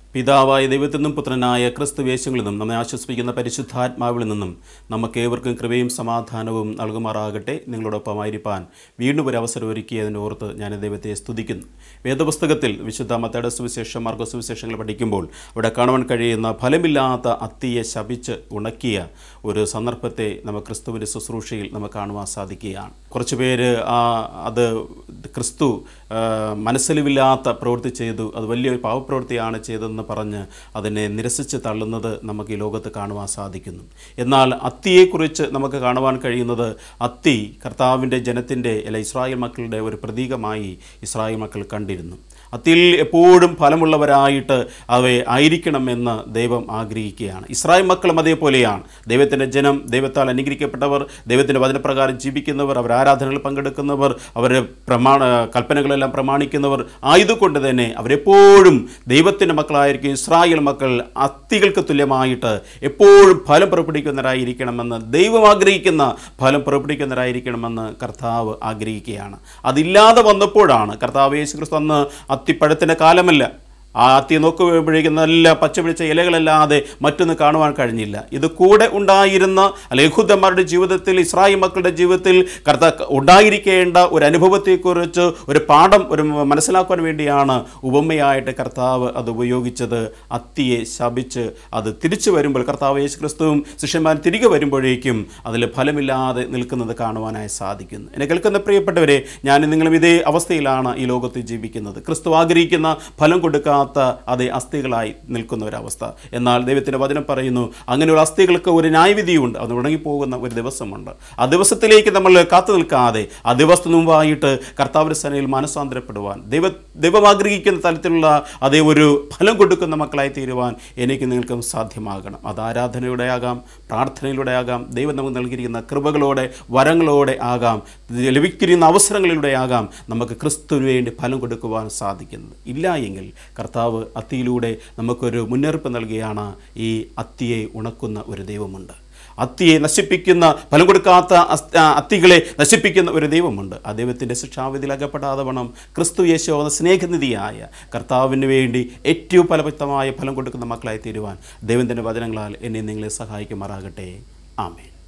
പിതാവായ ദൈവത്തിൽ നിന്നും പുത്രനായ ക്രിസ്തു വേശങ്ങളിൽ നിന്നും നമ്മെ ആശ്വസിപ്പിക്കുന്ന പരിശുദ്ധാത്മാവിൽ നിന്നും നമുക്ക് ഏവർക്കും കൃപയും സമാധാനവും നൽകുമാറാകട്ടെ നിങ്ങളോടൊപ്പമായിരിക്കാൻ വീണ്ടും ഒരു അവസരം ഒരുക്കിയതിനെ ഓർത്ത് ഞാൻ ദൈവത്തെ സ്തുതിക്കുന്നു വേദപുസ്തകത്തിൽ വിശുദ്ധ മത്തയുടെ സുവിശേഷം മാർഗ സുവിശേഷങ്ങൾ പഠിക്കുമ്പോൾ അവിടെ കാണുവാൻ കഴിയുന്ന ഫലമില്ലാത്ത അത്തിയെ ശപിച്ച് ഉണക്കിയ ഒരു സന്ദർഭത്തെ നമുക്ക് ക്രിസ്തുവിൻ്റെ ശുശ്രൂഷയിൽ നമുക്ക് കാണുവാൻ സാധിക്കുകയാണ് കുറച്ച് പേര് ആ അത് ക്രിസ്തു ആ, മനസ്സലിവില്ലാത്ത പ്രവൃത്തി ചെയ്തു അത് വലിയൊരു പാവപ്രവൃത്തിയാണ് ചെയ്തതെന്ന് പറഞ്ഞ് അതിനെ നിരസിച്ച് തള്ളുന്നത് നമുക്ക് ഈ ലോകത്ത് കാണുവാൻ സാധിക്കുന്നു എന്നാൽ അത്തിയെക്കുറിച്ച് നമുക്ക് കാണുവാൻ കഴിയുന്നത് അത്തി കർത്താവിൻ്റെ ജനത്തിൻ്റെ അല്ല ഇസ്രായേൽ മക്കളുടെ ഒരു പ്രതീകമായി ഇസ്രായേൽ മക്കൾ കണ്ടിരുന്നു അത്തിയിൽ എപ്പോഴും ഫലമുള്ളവരായിട്ട് അവയെ ആയിരിക്കണമെന്ന് ദൈവം ആഗ്രഹിക്കുകയാണ് ഇസ്രായേൽ മക്കളും അതേപോലെയാണ് ദൈവത്തിൻ്റെ ജനം ദൈവത്താൽ അനുഗ്രഹിക്കപ്പെട്ടവർ ദൈവത്തിൻ്റെ വചനപ്രകാരം ജീവിക്കുന്നവർ അവർ ആരാധനകളിൽ പങ്കെടുക്കുന്നവർ അവർ പ്രമാണ കൽപ്പനകളെല്ലാം പ്രമാണിക്കുന്നവർ ആയതുകൊണ്ട് തന്നെ അവരെപ്പോഴും ദൈവത്തിൻ്റെ മക്കളായിരിക്കും ഇസ്രായേൽ മക്കൾ അത്തികൾക്ക് തുല്യമായിട്ട് എപ്പോഴും ഫലം പുറപ്പെടുവിക്കുന്നവരായിരിക്കണമെന്ന് ദൈവം ആഗ്രഹിക്കുന്ന ഫലം പുറപ്പെടുവിക്കുന്നവരായിരിക്കണമെന്ന് കർത്താവ് ആഗ്രഹിക്കുകയാണ് അതില്ലാതെ വന്നപ്പോഴാണ് കർത്താവ് യേശു ക്രിസ്തു അന്ന് അത്തിപ്പഴത്തിൻ്റെ കാലമല്ല ആ അത്തി നോക്കുമ്പോഴേക്കും നല്ല പച്ചപിടിച്ച ഇലകളല്ലാതെ മറ്റൊന്ന് കാണുവാൻ കഴിഞ്ഞില്ല ഇത് കൂടെ ഉണ്ടായിരുന്ന അല്ല യഹൂദന്മാരുടെ ജീവിതത്തിൽ ഇസ്രായേൽ മക്കളുടെ ജീവിതത്തിൽ കർത്ത ഉണ്ടായിരിക്കേണ്ട ഒരു അനുഭവത്തെക്കുറിച്ച് ഒരു പാഠം ഒരു മനസ്സിലാക്കുവാൻ വേണ്ടിയാണ് ഉപമയായിട്ട് കർത്താവ് അത് ഉപയോഗിച്ചത് അത്തിയെ ശപിച്ച് അത് തിരിച്ചു വരുമ്പോൾ കർത്താവ് യേശു ക്രിസ്തുവും ശിഷ്യന്മാർ തിരികെ വരുമ്പോഴേക്കും അതിൽ ഫലമില്ലാതെ നിൽക്കുന്നത് കാണുവാനായി സാധിക്കുന്നു എന്നെ കേൾക്കുന്ന പ്രിയപ്പെട്ടവരെ ഞാൻ നിങ്ങളും ഇതേ അവസ്ഥയിലാണ് ഈ ലോകത്ത് ജീവിക്കുന്നത് ക്രിസ്തു ആഗ്രഹിക്കുന്ന ഫലം കൊടുക്കാത്ത അതേ അസ്ഥികളായി നിൽക്കുന്ന ഒരവസ്ഥ എന്നാൽ ദൈവത്തിൻ്റെ വചനം പറയുന്നു അങ്ങനെയുള്ള അസ്ഥികൾക്ക് ഒരു ന്യായവിധിയുണ്ട് അത് ഉണങ്ങിപ്പോകുന്ന ഒരു ദിവസമുണ്ട് ആ ദിവസത്തിലേക്ക് നമ്മൾ കാത്തു നിൽക്കാതെ ആ ദിവസത്തിന് മുമ്പായിട്ട് കർത്താവിൻ്റെ സേനയിൽ മനസ്സാന്തരപ്പെടുവാൻ ദൈവ ദൈവം ആഗ്രഹിക്കുന്ന തലത്തിലുള്ള അതേ ഒരു ഫലം കൊടുക്കുന്ന മക്കളായി തീരുവാൻ എനിക്ക് നിങ്ങൾക്കും സാധ്യമാകണം അത് ആരാധനയുടെ ആകാം പ്രാർത്ഥനയിലൂടെ ആകാം ദൈവം നമുക്ക് നൽകിയിരിക്കുന്ന കൃപകളോടെ വരങ്ങളോടെ ആകാം ലഭിക്കുന്ന അവസരങ്ങളിലൂടെ ആകാം നമുക്ക് ക്രിസ്തുവിന് വേണ്ടി ഫലം കൊടുക്കുവാൻ സാധിക്കുന്നത് ഇല്ല എങ്കിൽ കർത്താവ് അത്തിയിലൂടെ നമുക്കൊരു മുന്നറിയിപ്പ് നൽകുകയാണ് ഈ അത്തിയെ ഉണക്കുന്ന ഒരു ദൈവമുണ്ട് അത്തിയെ നശിപ്പിക്കുന്ന ഫലം കൊടുക്കാത്ത അസ്- ആ, അത്തികളെ നശിപ്പിക്കുന്ന ഒരു ദൈവമുണ്ട് ആ ദൈവത്തിൻ്റെ ശിക്ഷാവിധിയിൽ അകപ്പെടാതെ വണ്ണം ക്രിസ്തു യേശു എന്ന സ്നേഹനിധിയായ കർത്താവിന് വേണ്ടി ഏറ്റവും ഫലവക്തമായ ഫലം കൊടുക്കുന്ന മക്കളായി തീരുവാൻ ദൈവത്തിൻ്റെ വചനങ്ങളാൽ എന്നെ നിങ്ങളെ സഹായിക്കുമാറാകട്ടെ ആമേൻ